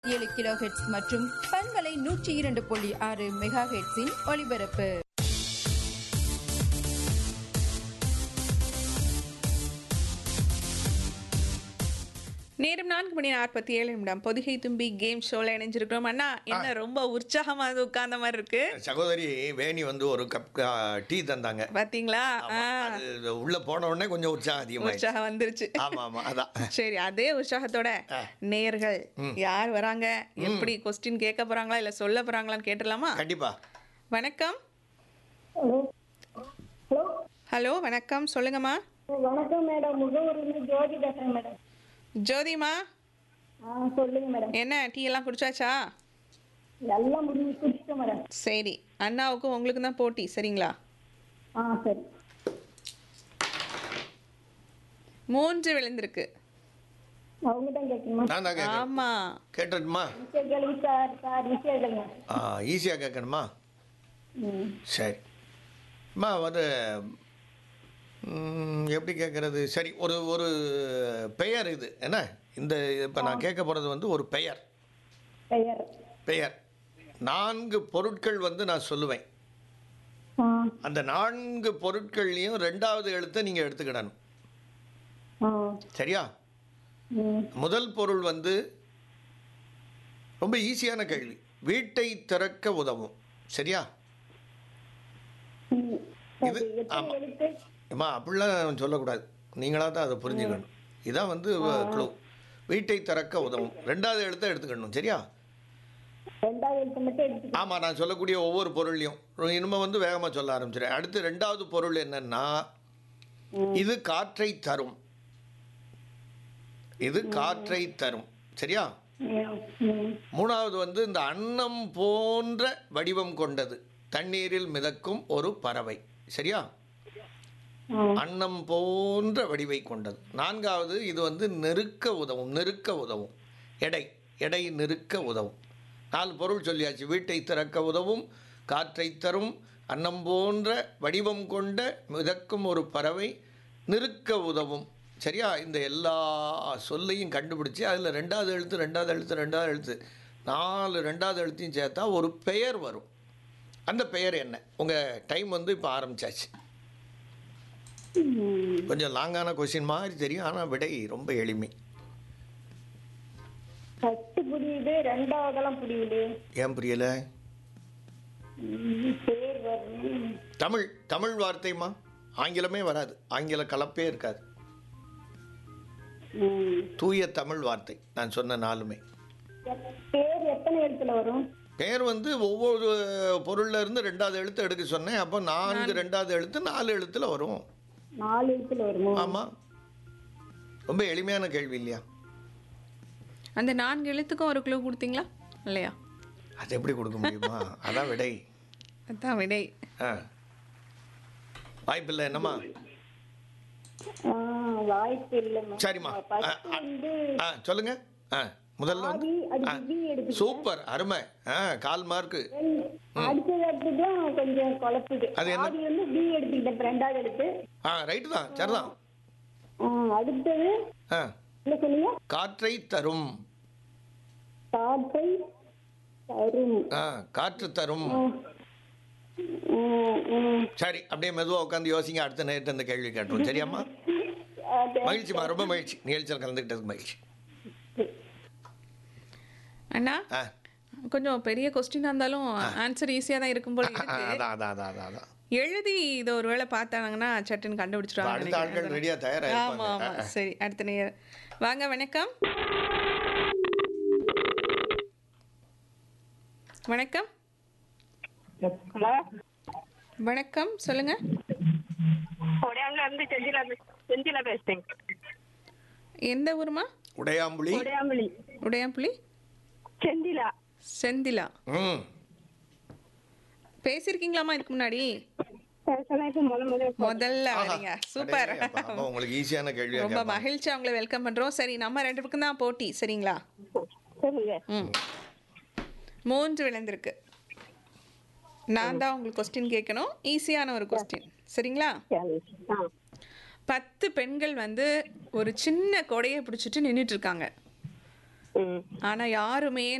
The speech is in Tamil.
ஏழு கிலோ ஹெட்ஸ் மற்றும் பண்பலை நூற்றி இரண்டு புள்ளி ஆறு மெகா ஹெட்ஸின் ஒலிபரப்பு நேரம் நான்கு மணி நாற்பத்தி ஏழு நிமிடம் பொதிகை தும்பி கேம் ஷோல இணைஞ்சிருக்கிறோம் அண்ணா என்ன ரொம்ப உற்சாகமா அது உட்கார்ந்த மாதிரி இருக்கு சகோதரி வேணி வந்து ஒரு கப் ஆ, டீ தந்தாங்க பாத்தீங்களா ஆமா, ஆ, அது உள்ள போன உடனே கொஞ்சம் உற்சாகம் அதிகமாயிடுச்சு உற்சாகம் வந்துருச்சு ஆமா ஆமா அதான் சரி அதே உற்சாகத்தோட ஆ. நேர்கள் யார் வராங்க எப்படி கொஸ்டின் கேட்க போறாங்களா இல்ல சொல்ல போறாங்களான்னு கேட்டுடலாமா கண்டிப்பா வணக்கம் ஹலோ ஹலோ ஹலோ வணக்கம் சொல்லுங்கம்மா வணக்கம் மேடம் முகவூர்லேருந்து ஜோதி பேசுகிறேன் மேடம் ஜோதிமா ஆ சொல்லுங்க மேடம் என்ன டீ எல்லாம் குடிச்சாச்சா எல்லாம் முடிஞ்சு குடிச்சிட்டேன் மேடம் சரி அண்ணாவுக்கும் உங்களுக்கு தான் போட்டி சரிங்களா ஆ சரி மூன்று விழுந்திருக்கு அவங்க தான் கேட்கணுமா நான் தான் கேட்கறேன் ஆமா கேட்டுட்டுமா விஷயம் கேளுங்க சார் சார் விஷயம் கேளுங்க ஈஸியாக கேட்கணுமா ம் சரி அம்மா வந்து ம், எப்படி கேட்குறது சரி ஒரு ஒரு பெயர் இது என்ன இந்த இப்போ நான் கேட்க போகிறது வந்து ஒரு பெயர் பெயர் பெயர் நான்கு பொருட்கள் வந்து நான் சொல்லுவேன் ஆ அந்த நான்கு பொருட்கள்லையும் ரெண்டாவது எழுத்தை நீங்கள் எடுத்துக்கிடணும் ஆ சரியா ம் முதல் பொருள் வந்து ரொம்ப ஈஸியான கேள்வி வீட்டை திறக்க உதவும் சரியா ம். இது சரி எத்தனை ஆமா. எழுத்து அம்மா அப்படிலாம் சொல்லக்கூடாது நீங்களாக தான் அதை புரிஞ்சுக்கணும் இதான் வந்து க்ளூ வீட்டை திறக்க உதவும் ரெண்டாவது எழுத்தை எடுத்துக்கணும் சரியா ரெண்டாவது எழுத்து மட்டும் எடுத்து ஆமாம் நான் சொல்லக்கூடிய ஒவ்வொரு பொருள்லையும் இனிமே வந்து வேகமாக சொல்ல ஆரம்பிச்சிடுறேன் அடுத்து ரெண்டாவது பொருள் என்னன்னா இது காற்றை தரும் இது காற்றை தரும் சரியா ம் ம் மூணாவது வந்து இந்த அன்னம் போன்ற வடிவம் கொண்டது தண்ணீரில் மிதக்கும் ஒரு பறவை சரியா ஆ அன்னம் போன்ற வடிவை கொண்டது நான்காவது இது வந்து நெருக்க உதவும் நெருக்க உதவும் எடை எடை நெருக்க உதவும் நாலு பொருள் சொல்லியாச்சு வீட்டை திறக்க உதவும் காற்றை தரும் அன்னம் போன்ற வடிவம் கொண்ட மிதக்கும் ஒரு பறவை நிறுக்க உதவும் சரியா இந்த எல்லா சொல்லையும் கண்டுபிடிச்சி அதில் ரெண்டாவது எழுத்து ரெண்டாவது எழுத்து ரெண்டாவது எழுத்து நாலு ரெண்டாவது எழுத்தையும் சேர்த்தா ஒரு பெயர் வரும் அந்த பெயர் என்ன உங்கள் டைம் வந்து இப்போ ஆரம்பிச்சாச்சு ம். கொஞ்சம் லாங்கான கொஸ்டின் மாதிரி தெரியும் ஆனால் விடை ரொம்ப எளிமை ஃபர்ஸ்ட் புரியுது ரெண்டாவதெல்லாம் புரியுது ஏன் புரியல ம், பேர் வரும் தமிழ் தமிழ் வார்த்தைமா ஆங்கிலமே வராது ஆங்கில கலப்பே இருக்காது ம். தூய தமிழ் வார்த்தை நான் சொன்ன நாலுமே எத்- பேர் எத்தனை எழுத்துல வரும் பெயர் வந்து ஒவ்வொரு பொருள்ல இருந்து ரெண்டாவது எழுத்து எடுக்க சொன்னேன் அப்போ நான்கு ரெண்டாவது எழுத்து நாலு எழுத்துல வரும் நாலு எழுத்துல வருமோ ஆமாம் ரொம்ப எளிமையான கேள்வி இல்லையா அந்த நான்கு எழுத்துக்கும் ஒரு க்ளூ கொடுத்தீங்களா இல்லையா அது எப்படி கொடுக்க முடியுமா அதான் விடை அதான் விடை ஆ வாய்ப்பில்லை என்னம்மா ஆ, வாய்ப்பு இல்லைம்மா சரிம்மா. ஃபர்ஸ்ட் ஆ, ஆ. வந்து ஆ சொல்லுங்க ஆ முதல்ல வந்து ஆதி அது ஆ, விதி எடுத்து சூப்பர் அருமை ஆ கால் மார்க்கு அடுத்தது அடுத்ததும் கொஞ்சம் குழப்புது அது என்ன? ஆதி வந்து பி எடுத்துக்கிட்டேன் ரெண்டாவது எடுத்து ஆ ரைட்டு தான் சரிதான் ஆ, அடுத்தது ஆ என்ன சொன்னீங்க காற்றை தரும் காற்றை தரும் ஆ காற்று தரும் ம், ம். சரி அப்படியே மெதுவாக உட்காந்து யோசிங்க அடுத்த நேரத்தை இந்த கேள்வி கேட்டுரும் சரியாம்மா அது மகிழ்ச்சிம்மா ரொம்ப மகிழ்ச்சி நிகழ்ச்சியில் கலந்துக்கிட்டதுக்கு மகிழ்ச்சி அண்ணா ஆ கொஞ்சம் பெரிய கொஸ்டினாக இருந்தாலும் ஆன்சர் ஈஸியாக தான் இருக்கும் போல ஆ, இருக்கு அதான் அதான் அதான் அதான் அதான் எழுதி இதை ஒரு வேளை பார்த்தாங்கன்னா சட்டுன்னு இப்ப கண்டுபிடிச்சிருவாங்க அடுத்த ஆட்கள் நினைக்கிறேன். ரெடியாக ஆமா தயாராகிருப்பாங்க ஆமா சரி அடுத்த நேர் வாங்க வணக்கம் வணக்கம் ஹலோ வணக்கம் சொல்லுங்க கொடையாங்கல இருந்து செஞ்சிலா பேச- செஞ்சிலா பேசுறேன் எந்த ஊருமா உடையாம்புலி கொடையாம்பலி உடையாம்புலி செந்திலா செந்திலா ம் பேசியிருக்கீங்களாமா இதுக்கு முன்னாடி பேசலாம் இப்ப முத முத முதல்ல வரீங்க சூப்பர் அடேங்கப்பா, அப்ப உங்களுக்கு ஈஸியான கேள்வியாக ரொம்ப கேட்பாங்க மகிழ்ச்சி அவங்களை வெல்கம் பண்றோம் சரி நம்ம ரெண்டு பக்கம் தான் போட்டி சரிங்களா சொல்லுங்க ம் மூன்று விளைந்திருக்கு நான் தான் உங்களுக்கு கொஸ்டின் கேட்கணும் ஈஸியான ஒரு கொஸ்டின் சரிங்களா சரி. ஆ பத்து பெண்கள் வந்து ஒரு சின்ன கொடையை பிடிச்சிட்டு நின்றுட்டு இருக்காங்க ம் ஆனா யாருமே